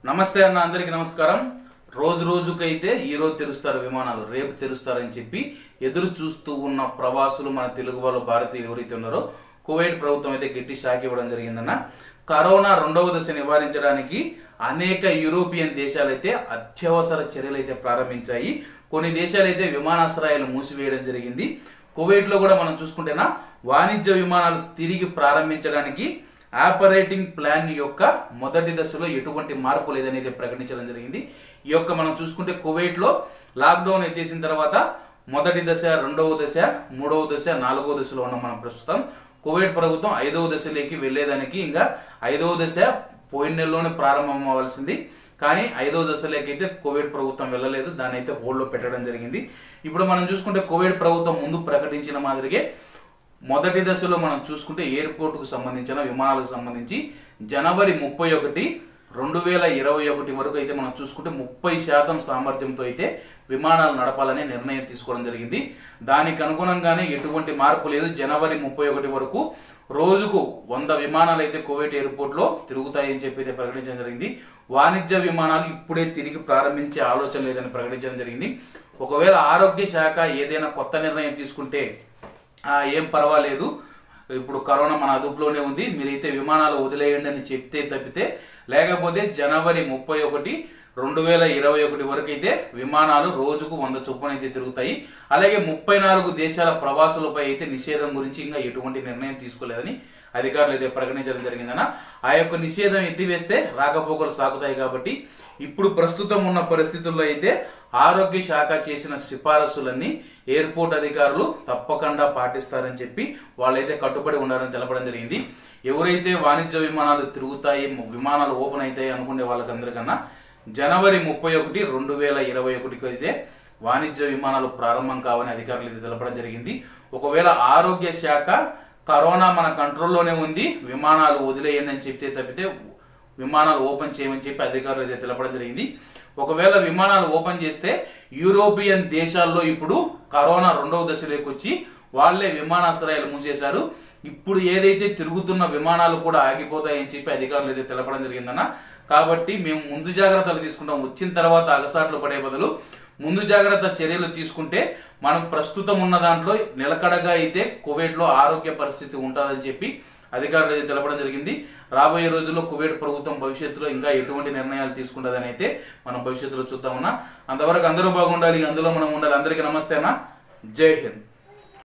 నమస్తే అన్న అందరికి నమస్కారం రోజు రోజుకైతే ఈ రోజు తెరుస్తారు విమానాలు రేపు తెరుస్తారని చెప్పి ఎదురు చూస్తూ ఉన్న ప్రవాసులు మన తెలుగు వాళ్ళు భారతీయులు ఎవరైతే ఉన్నారో కువైట్ ప్రభుత్వం అయితే గట్టి షాక్ ఇవ్వడం జరిగిందన్న కరోనా రెండవ దశ నివారించడానికి అనేక యూరోపియన్ దేశాలైతే అత్యవసర చర్యలు అయితే ప్రారంభించాయి కొన్ని దేశాలైతే విమానాశ్రయాలు మూసివేయడం జరిగింది కువైట్ లో కూడా మనం చూసుకుంటేనా వాణిజ్య విమానాలు తిరిగి ప్రారంభించడానికి ఆపరేటింగ్ ప్లాన్ యొక్క మొదటి దశలో ఎటువంటి మార్పు లేదనేది ప్రకటించడం జరిగింది ఈ యొక్క మనం చూసుకుంటే కువైట్ లో లాక్డౌన్ ఎత్తేసిన తర్వాత మొదటి దశ రెండవ దశ మూడవ దశ నాలుగవ దశలో ఉన్న మనం ప్రస్తుతం కువైట్ ప్రభుత్వం ఐదవ దశలోకి వెళ్లేదానికి ఇంకా ఐదవ దశ పోయిన నెలలోనే ప్రారంభం అవ్వాల్సింది కానీ ఐదవ దశలోకి అయితే కోవిడ్ ప్రభుత్వం వెళ్ళలేదు దాన్ని అయితే హోల్డ్ లో పెట్టడం జరిగింది ఇప్పుడు మనం చూసుకుంటే కోవిడ్ ప్రభుత్వం ముందు ప్రకటించిన మాదిరిగే మొదటి దశలో మనం చూసుకుంటే ఎయిర్పోర్ట్ కు సంబంధించిన విమానాలకు సంబంధించి జనవరి ముప్పై ఒకటి రెండు వేల ఇరవై ఒకటి వరకు అయితే మనం చూసుకుంటే ముప్పై శాతం సామర్థ్యంతో అయితే విమానాలు నడపాలని నిర్ణయం తీసుకోవడం జరిగింది దానికి అనుగుణంగానే ఎటువంటి మార్పు లేదు జనవరి ముప్పై ఒకటి వరకు రోజుకు వంద విమానాలు అయితే కోవిడ్ ఎయిర్పోర్ట్ లో తిరుగుతాయని చెప్పి అయితే ప్రకటించడం జరిగింది వాణిజ్య విమానాలు ఇప్పుడే తిరిగి ప్రారంభించే ఆలోచన లేదని ప్రకటించడం జరిగింది ఒకవేళ ఆరోగ్య శాఖ ఏదైనా కొత్త నిర్ణయం తీసుకుంటే ఆ, ఏం పర్వాలేదు ఇప్పుడు కరోనా మన అదుపులోనే ఉంది మీరైతే విమానాలు వదిలేయండి అని చెప్తే తప్పితే లేకపోతే జనవరి ముప్పై ఒకటి రెండు వేల ఇరవై ఒకటి వరకు అయితే విమానాలు రోజుకు వంద చొప్పున అయితే తిరుగుతాయి అలాగే ముప్పై నాలుగు దేశాల ప్రవాసులపై అయితే నిషేధం గురించి ఇంకా ఎటువంటి నిర్ణయం తీసుకోలేదని అధికారులు అయితే ప్రకటించడం జరిగిందన్న ఆ యొక్క నిషేధం ఎత్తివేస్తే రాకపోకలు సాగుతాయి కాబట్టి ఇప్పుడు ప్రస్తుతం ఉన్న పరిస్థితుల్లో అయితే ఆరోగ్య శాఖ చేసిన సిఫారసులన్నీ ఎయిర్పోర్ట్ అధికారులు తప్పకుండా పాటిస్తారని చెప్పి వాళ్ళైతే కట్టుబడి ఉండాలని తెలపడం జరిగింది ఎవరైతే వాణిజ్య విమానాలు తిరుగుతాయి విమానాలు ఓపెన్ అవుతాయి అనుకునే వాళ్ళకందరికన్నా జనవరి ముప్పై ఒకటి రెండు వేల ఇరవై ఒకటికి అయితే వాణిజ్య విమానాలు ప్రారంభం కావని అధికారులు అయితే తెలపడం జరిగింది ఒకవేళ ఆరోగ్య శాఖ కరోనా మన కంట్రోల్లోనే ఉంది విమానాలు వదిలేయండి అని చెప్తే తప్పితే విమానాలు ఓపెన్ చేయమని చెప్పి అధికారులు అయితే తెలపడం జరిగింది ఒకవేళ విమానాలు ఓపెన్ చేస్తే యూరోపియన్ దేశాల్లో ఇప్పుడు కరోనా రెండవ దశలోకి వచ్చి వాళ్లే విమానాశ్రయాలు మూసేశారు ఇప్పుడు ఏదైతే తిరుగుతున్న విమానాలు కూడా ఆగిపోతాయని చెప్పి అధికారులు అయితే తెలపడం జరిగిందన్న కాబట్టి మేము ముందు జాగ్రత్తలు తీసుకుంటాం వచ్చిన తర్వాత అగసాట్లు పడే బదులు ముందు జాగ్రత్త చర్యలు తీసుకుంటే మనం ప్రస్తుతం ఉన్న దాంట్లో నిలకడగా అయితే కువైట్ లో ఆరోగ్య పరిస్థితి ఉంటుందని చెప్పి అధికారులు అయితే తెలపడం జరిగింది రాబోయే రోజుల్లో కువైట్ ప్రభుత్వం భవిష్యత్తులో ఇంకా ఎటువంటి నిర్ణయాలు తీసుకుంటుందని అయితే మనం భవిష్యత్తులో చూద్దామన్నా అంతవరకు అందరూ బాగుండాలి అందులో మనం ఉండాలి అందరికీ నమస్తేనా జై హింద్